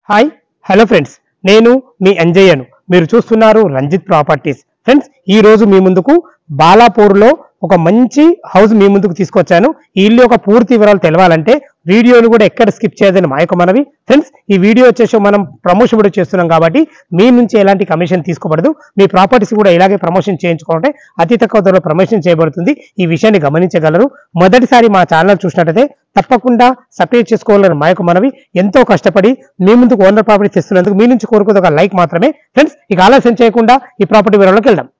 hi hello friends నేను మీ అంజయ్యను మీరు చూస్తున్నారు రంజిత్ ప్రాపర్టీస్ ఫ్రెండ్స్ ఈ రోజు మీ ముందుకు బాలాపూర్లో ఒక మంచి హౌస్ మీ ముందుకు తీసుకొచ్చాను ఈ ఇల్లు యొక్క పూర్తి వివరాలు తెలవాలంటే వీడియోను కూడా ఎక్కడ స్కిప్ చేయదని మా యొక్క మనవి ఫ్రెండ్స్ ఈ వీడియో వచ్చేసి మనం ప్రమోషన్ కూడా చేస్తున్నాం కాబట్టి మీ నుంచి ఎలాంటి కమిషన్ తీసుకోబడదు మీ ప్రాపర్టీస్ కూడా ఇలాగే ప్రమోషన్ చేయించుకుంటే అతి తక్కువ ధరలో ప్రమోషన్ చేయబడుతుంది ఈ విషయాన్ని గమనించగలరు మొదటిసారి మా ఛానల్ చూసినట్టయితే తప్పకుండా సబ్స్క్రైబ్ చేసుకోవాలని మా యొక్క మనవి ఎంతో కష్టపడి మీ ముందుకు ఓనర్ ప్రాపర్టీ తెస్తున్నందుకు మీ నుంచి కోరుకున్న ఒక లైక్ మాత్రమే ఫ్రెండ్స్ ఇక ఆలస్యం చేయకుండా ఈ ప్రాపర్టీ వివరాలకు వెళ్దాం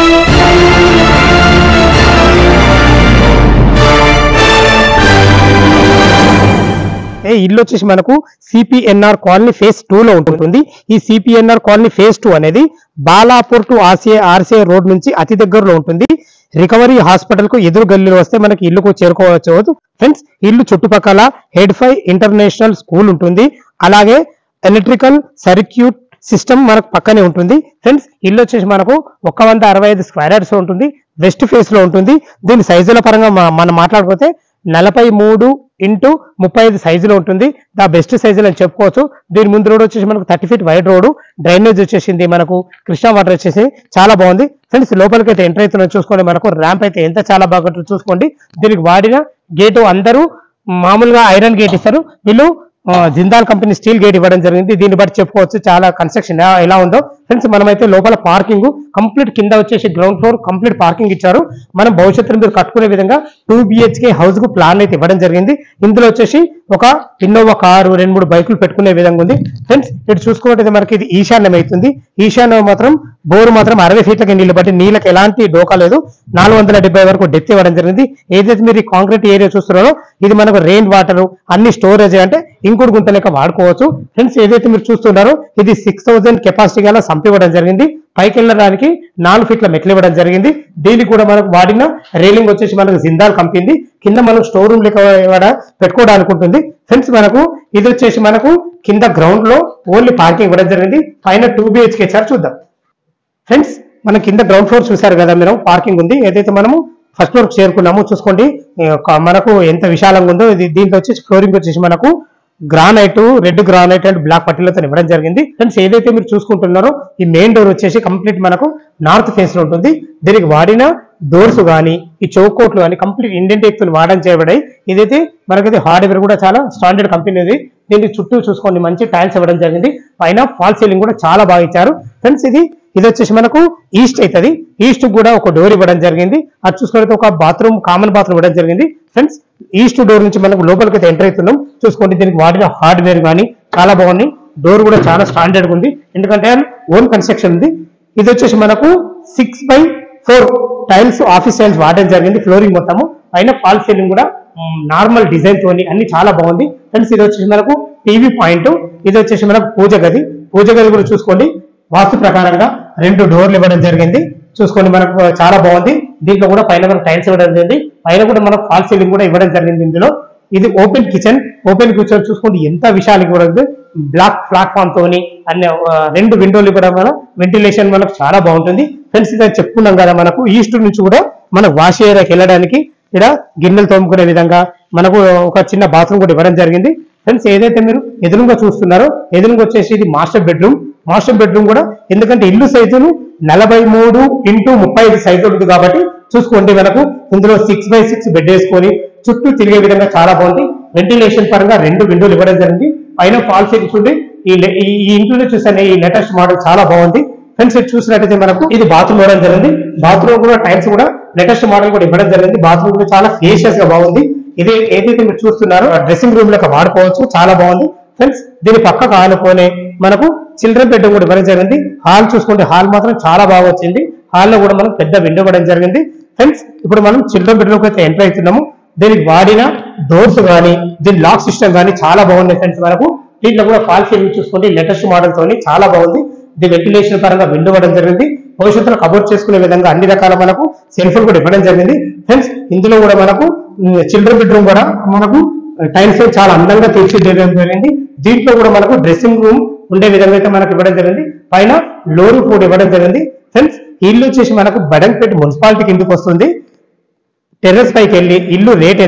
ఏ ఇల్లు వచ్చేసి మనకు సిపిఎన్ఆర్ కాలనీ ఫేజ్ టూ లో ఉంటుంది ఈ సిపిఎన్ఆర్ కాలనీ ఫేజ్ టూ అనేది Balapur to RCA RCA road నుంచి అతి దగ్గరలో ఉంటుంది రికవరీ హాస్పిటల్ కు ఎదురు గల్లీలో వస్తే మనకి ఇల్లుకు చేరుకోవచ్చు ఫ్రెండ్స్ ఇల్లు చుట్టుపక్కల హెడ్ ఫై ఇంటర్నేషనల్ స్కూల్ ఉంటుంది అలాగే ఎలక్ట్రికల్ సర్క్యూట్ సిస్టమ్ మనకు పక్కనే ఉంటుంది ఫ్రెండ్స్ ఇల్లు వచ్చేసి మనకు ఒక వంద అరవై ఐదు స్క్వేర్ యార్డ్స్ ఉంటుంది వెస్ట్ ఫేస్ లో ఉంటుంది దీని సైజుల పరంగా మ- మనం మాట్లాడుకోతే నలభై మూడు ఇంటూ ముప్పై ఐదు సైజులో ఉంటుంది దా బెస్ట్ సైజులు అని చెప్పుకోవచ్చు దీని ముందు రోడ్ వచ్చేసి మనకు thirty feet wide road drainage వచ్చేసింది మనకు కృష్ణా వాటర్ వచ్చేసి చాలా బాగుంది ఫ్రెండ్స్ లోపలికి అయితే ఎంటర్ అవుతున్నా చూసుకోండి మనకు ర్యాంప్ అయితే ఎంత చాలా బాగా చూసుకోండి దీనికి వాడిన గేటు అందరూ మామూలుగా ఐరన్ గేట్ ఇస్తారు వీళ్ళు ఆ, జిందాల్ కంపెనీ స్టీల్ గేట్ ఇవ్వడం జరిగింది దీన్ని బట్టి చెప్పుకోవచ్చు చాలా కన్స్ట్రక్షన్ ఎలా- ఎలా ఉందో ఫ్రెండ్స్ మనమైతే లోపల పార్కింగ్ కంప్లీట్ కింద వచ్చేసి గ్రౌండ్ ఫ్లోర్ కంప్లీట్ పార్కింగ్ ఇచ్చారు మనం భవిష్యత్తులో మీరు కట్టుకునే విధంగా టూ బిహెచ్కే హౌస్ కు ప్లాన్ అయితే ఇవ్వడం జరిగింది ఇందులో వచ్చేసి ఒక ఇన్నోవా కారు రెండు మూడు బైకులు పెట్టుకునే విధంగా ఉంది ఫ్రెండ్స్ ఇటు చూసుకుంటే మనకి ఇది ఈశాన్యం అవుతుంది ఈశాన్యం మాత్రం బోరు మాత్రం అరవై ఫీట్లకి నీళ్లు బట్టి నీళ్ళకి ఎలాంటి డోకా లేదు నాలుగు వందల డెబ్బై వరకు డెప్త్ ఇవ్వడం జరిగింది ఏదైతే మీరు ఈ కాంక్రీట్ ఏరియా చూస్తున్నారో ఇది మనకు రెయిన్ వాటర్ అన్ని స్టోరేజ్ అంటే ఇంకుడు గుంత లెక్క వాడుకోవచ్చు ఫ్రెండ్స్ ఏదైతే మీరు చూస్తున్నారో ఇది సిక్స్ థౌసండ్ కెపాసిటీ గల సంప్ ఇవ్వడం జరిగింది పైకి వెళ్ళడానికి నాలుగు ఫీట్ల మెట్లు ఇవ్వడం జరిగింది దీనికి కూడా మనకు వాడిన రైలింగ్ వచ్చేసి మనకు జిందాల్ కంపింది కింద మనం స్టోర్ రూమ్ లెక్క ఇవ్వడ పెట్టుకోవడానికి ఉంటుంది ఫ్రెండ్స్ మనకు ఇది వచ్చేసి మనకు కింద గ్రౌండ్ లో ఓన్లీ పార్కింగ్ ఇవ్వడం జరిగింది పైన టూ బిహెచ్కే సార్ చూద్దాం ఫ్రెండ్స్ మన కింద గ్రౌండ్ ఫ్లోర్ చూసారు కదా మీరు పార్కింగ్ ఉంది ఏదైతే మనము ఫస్ట్ ఫ్లోర్ చేరుకున్నామో చూసుకోండి ఈ యొక్క మనకు ఎంత విశాలంగా ఉందో ఇది దీంట్లో వచ్చేసి ఫ్లోరింగ్ వచ్చేసి మనకు granite red granite and black పట్టీలతో ఇవ్వడం జరిగింది ఫ్రెండ్స్ ఏదైతే మీరు చూసుకుంటున్నారో ఈ మెయిన్ డోర్ వచ్చేసి కంప్లీట్ మనకు నార్త్ ఫేస్ లో ఉంటుంది దీనికి వాడిన డోర్స్ కానీ ఈ చౌకోట్లు కానీ కంప్లీట్ ఇండియన్ టేక్ తో వాడడం చేయబడాయి ఇదైతే మనకైతే హార్డ్వేర్ కూడా చాలా స్టాండర్డ్ కంపెనీ ఇది దీనికి చుట్టూ చూసుకోండి మంచి టైల్స్ ఇవ్వడం జరిగింది పైన ఫాల్ సీలింగ్ కూడా చాలా బాగా ఇచ్చారు ఫ్రెండ్స్ ఇది ఇది వచ్చేసి మనకు ఈస్ట్ అవుతుంది ఈస్ట్ కూడా ఒక డోర్ ఇవ్వడం జరిగింది అది చూసుకుంటే ఒక బాత్రూమ్ కామన్ బాత్రూమ్ ఇవ్వడం జరిగింది ఫ్రెండ్స్ ఈస్ట్ డోర్ నుంచి మనకు లోపలికి అయితే ఎంటర్ అవుతున్నాం చూసుకోండి దీనికి వాడిన హార్డ్వేర్ కానీ చాలా బాగుంది డోర్ కూడా చాలా స్టాండర్డ్ ఉంది ఎందుకంటే ఓన్ కన్స్ట్రక్షన్ ఉంది ఇది వచ్చేసి మనకు six by four tiles office tiles వాడడం జరిగింది ఫ్లోరింగ్ మొత్తము పైన ఫాల్ సీలింగ్ కూడా నార్మల్ డిజైన్ తోని అన్ని చాలా బాగుంది ఫ్రెండ్స్ ఇది వచ్చేసి మనకు టీవీ పాయింట్ ఇది వచ్చేసి మనకు పూజ గది పూజ గది కూడా చూసుకోండి వాస్తు ప్రకారంగా రెండు డోర్లు ఇవ్వడం జరిగింది చూసుకోండి మనకు చాలా బాగుంది దీంట్లో కూడా పైన మనకు టైల్స్ ఇవ్వడం జరిగింది పైన కూడా మనకు ఫాల్ సీలింగ్ కూడా ఇవ్వడం జరిగింది ఇందులో ఇది ఓపెన్ కిచెన్ ఓపెన్ కిచెన్ చూసుకోండి ఎంత విశాలంగా కూడా ఉంది బ్లాక్ ప్లాట్ఫామ్ తోని అన్ని ఆ, రెండు విండోలు ఇవ్వడం వల్ల వెంటిలేషన్ మనకు చాలా బాగుంటుంది ఫ్రెండ్స్ ఇది చెప్పుకున్నాం కదా మనకు ఈస్ట్ నుంచి కూడా మన వాష్ ఏరియాకి వెళ్ళడానికి ఇక్కడ గిన్నెలు తోముకునే విధంగా మనకు ఒక చిన్న బాత్రూమ్ కూడా ఇవ్వడం జరిగింది ఫ్రెండ్స్ ఏదైతే మీరు ఎదురుగా చూస్తున్నారో ఎదురుగా వచ్చేసి ఇది మాస్టర్ బెడ్రూమ్ మాస్టర్ బెడ్రూమ్ కూడా ఎందుకంటే ఇల్లు సైజును నలభై మూడు ఇంటూ ముప్పై ఐదు సైజు ఉంటుంది కాబట్టి చూసుకోండి మనకు ఇందులో సిక్స్ బై సిక్స్ బెడ్ వేసుకొని చుట్టూ తిరిగే విధంగా చాలా బాగుంది వెంటిలేషన్ పరంగా రెండు విండోలు ఇవ్వడం జరిగింది పైన ఫాల్ సీలింగ్స్ ఉంది ఈ లే- ఈ ఈ ఇంట్లో చూసాను ఈ లేటెస్ట్ మోడల్ చాలా బాగుంది ఫ్రెండ్స్ ఇది చూసినట్టయితే మనకు ఇది బాత్రూమ్ ఇవ్వడం జరిగింది బాత్రూమ్ కూడా టైల్స్ కూడా లేటెస్ట్ మోడల్ కూడా ఇవ్వడం జరిగింది బాత్రూమ్ కూడా చాలా స్పేషియస్ గా బాగుంది ఇది ఏదైతే మీరు చూస్తున్నారో డ్రెస్సింగ్ రూమ్ లెక్క వాడుకోవచ్చు చాలా బాగుంది ఫ్రెండ్స్ దీని పక్కకు ఆనుకొని మనకు చిల్డ్రన్ బెడ్రూమ్ కూడా ఇవ్వడం జరిగింది హాల్ చూసుకుంటే హాల్ మాత్రం చాలా బాగా వచ్చింది హాల్లో కూడా మనం పెద్ద విండో ఇవ్వడం జరిగింది ఫ్రెండ్స్ ఇప్పుడు మనం చిల్డ్రన్ బెడ్రూమ్ అయితే ఎంటర్ అవుతున్నాము దీనికి వాడిన డోర్స్ కానీ దీని లాక్ సిస్టమ్ కానీ చాలా బాగున్నాయి ఫ్రెండ్స్ మనకు దీంట్లో కూడా ఫాల్ సీలింగ్ చూసుకోండి లేటెస్ట్ మోడల్ తోని చాలా బాగుంది ఇది వెంటిలేషన్ పరంగా విండో ఇవ్వడం జరిగింది భవిష్యత్తులో కబోర్డ్ చేసుకునే విధంగా అన్ని రకాల మనకు సెల్ఫ్లు కూడా ఇవ్వడం జరిగింది ఫ్రెండ్స్ ఇందులో కూడా మనకు చిల్డ్రన్ బెడ్రూమ్ కూడా మనకు టైల్స్ చాలా అందంగా తీర్చిదిద్దడం జరిగింది దీంట్లో కూడా మనకు డ్రెస్సింగ్ రూమ్ ఉండే విధంగా అయితే మనకు ఇవ్వడం జరిగింది పైన లోరు కూడా ఇవ్వడం జరిగింది ఫ్రెండ్స్ ఇల్లు వచ్చేసి మనకు బడంపేట మున్సిపాలిటీ కిందకి వస్తుంది టెర్రస్ పైకి వెళ్ళి ఇల్లు రేట్ ఎంత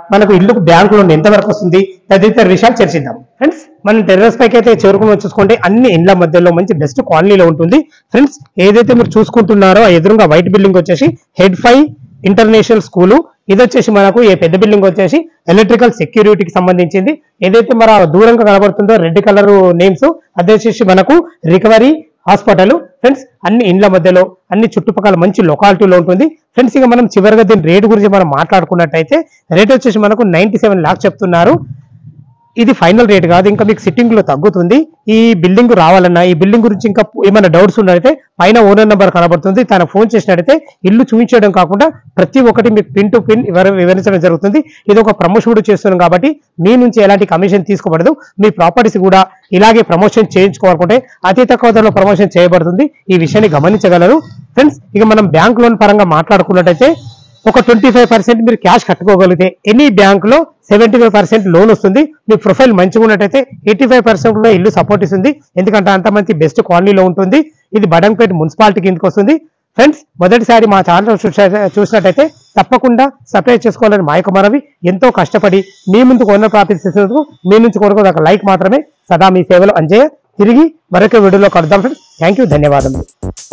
మనకు ఇల్లుకు బ్యాంక్ లోన్ ఎంత వరకు వస్తుంది తదితర విషయాలు చర్చిద్దాం ఫ్రెండ్స్ మనం టెర్రస్ పైకి అయితే చేరుకుని చూసుకుంటే అన్ని ఇండ్ల మధ్యలో మంచి బెస్ట్ కాలనీలో ఉంటుంది ఫ్రెండ్స్ ఏదైతే మీరు చూసుకుంటున్నారో ఆ ఎదురుగా వైట్ బిల్డింగ్ వచ్చేసి హెడ్ ఫైవ్ ఇంటర్నేషనల్ స్కూలు ఇది వచ్చేసి మనకు ఈ పెద్ద బిల్డింగ్ వచ్చేసి ఎలక్ట్రికల్ సెక్యూరిటీకి సంబంధించింది ఏదైతే మన దూరంగా కనబడుతుందో రెడ్ కలర్ నేమ్స్ అది వచ్చేసి మనకు రికవరీ హాస్పిటల్ ఫ్రెండ్స్ అన్ని ఇండ్ల మధ్యలో అన్ని చుట్టుపక్కల మంచి లొకాలిటీలో ఉంటుంది ఫ్రెండ్స్ ఇక మనం చివరిగా దీని రేటు గురించి మనం మాట్లాడుకున్నట్టయితే రేట్ వచ్చేసి మనకు నైన్టీ సెవెన్ లాక్స్ చెప్తున్నారు ఇది ఫైనల్ రేట్ కాదు ఇంకా మీకు సిట్టింగ్ లో తగ్గుతుంది ఈ బిల్డింగ్ రావాలన్నా ఈ బిల్డింగ్ గురించి ఇంకా ఏమైనా డౌట్స్ ఉన్నట్టయితే పైన ఓనర్ నెంబర్ కనబడుతుంది తన ఫోన్ చేసినట్టయితే ఇల్లు చూపించడం కాకుండా ప్రతి ఒక్కటి మీకు పిన్ టు పిన్ వివరించడం జరుగుతుంది ఇది ఒక ప్రమోషన్ కూడా చేస్తున్నాం కాబట్టి మీ నుంచి ఎలాంటి కమిషన్ తీసుకోబడదు మీ ప్రాపర్టీస్ కూడా ఇలాగే ప్రమోషన్ చేయించుకోవాలనుకుంటే అతి తక్కువ ధరలో ప్రమోషన్ చేయబడుతుంది ఈ విషయాన్ని గమనించగలరు ఫ్రెండ్స్ ఇక మనం బ్యాంక్ లోన్ పరంగా మాట్లాడుకున్నట్టయితే ఒక ట్వంటీ ఫైవ్ పర్సెంట్ మీరు క్యాష్ కట్టుకోగలిగితే ఎనీ బ్యాంక్ లో సెవెంటీ ఫైవ్ పర్సెంట్ లోన్ వస్తుంది మీ ప్రొఫైల్ మంచిగా ఉన్నట్టయితే ఎయిటీ ఫైవ్ పర్సెంట్ లో ఇల్లు సపోర్ట్ ఇస్తుంది ఎందుకంటే అంత మంచి బెస్ట్ కాలనీలో ఉంటుంది ఇది బడంపేట మున్సిపాలిటీ కిందకి వస్తుంది ఫ్రెండ్స్ మొదటిసారి మా ఛానల్ చూసినట్టయితే తప్పకుండా సబ్స్క్రైబ్ చేసుకోవాలని మా యొక్క మనవి ఎంతో కష్టపడి మీ ముందు కొన్న ప్రాఫిట్ చేసేందుకు మీ నుంచి కొరకు ఒక లైక్ మాత్రమే సదా మీ సేవలో అంజయ్య తిరిగి మరొక వీడియోలో కలుద్దాం ఫ్రెండ్స్ థ్యాంక్ యూ ధన్యవాదములు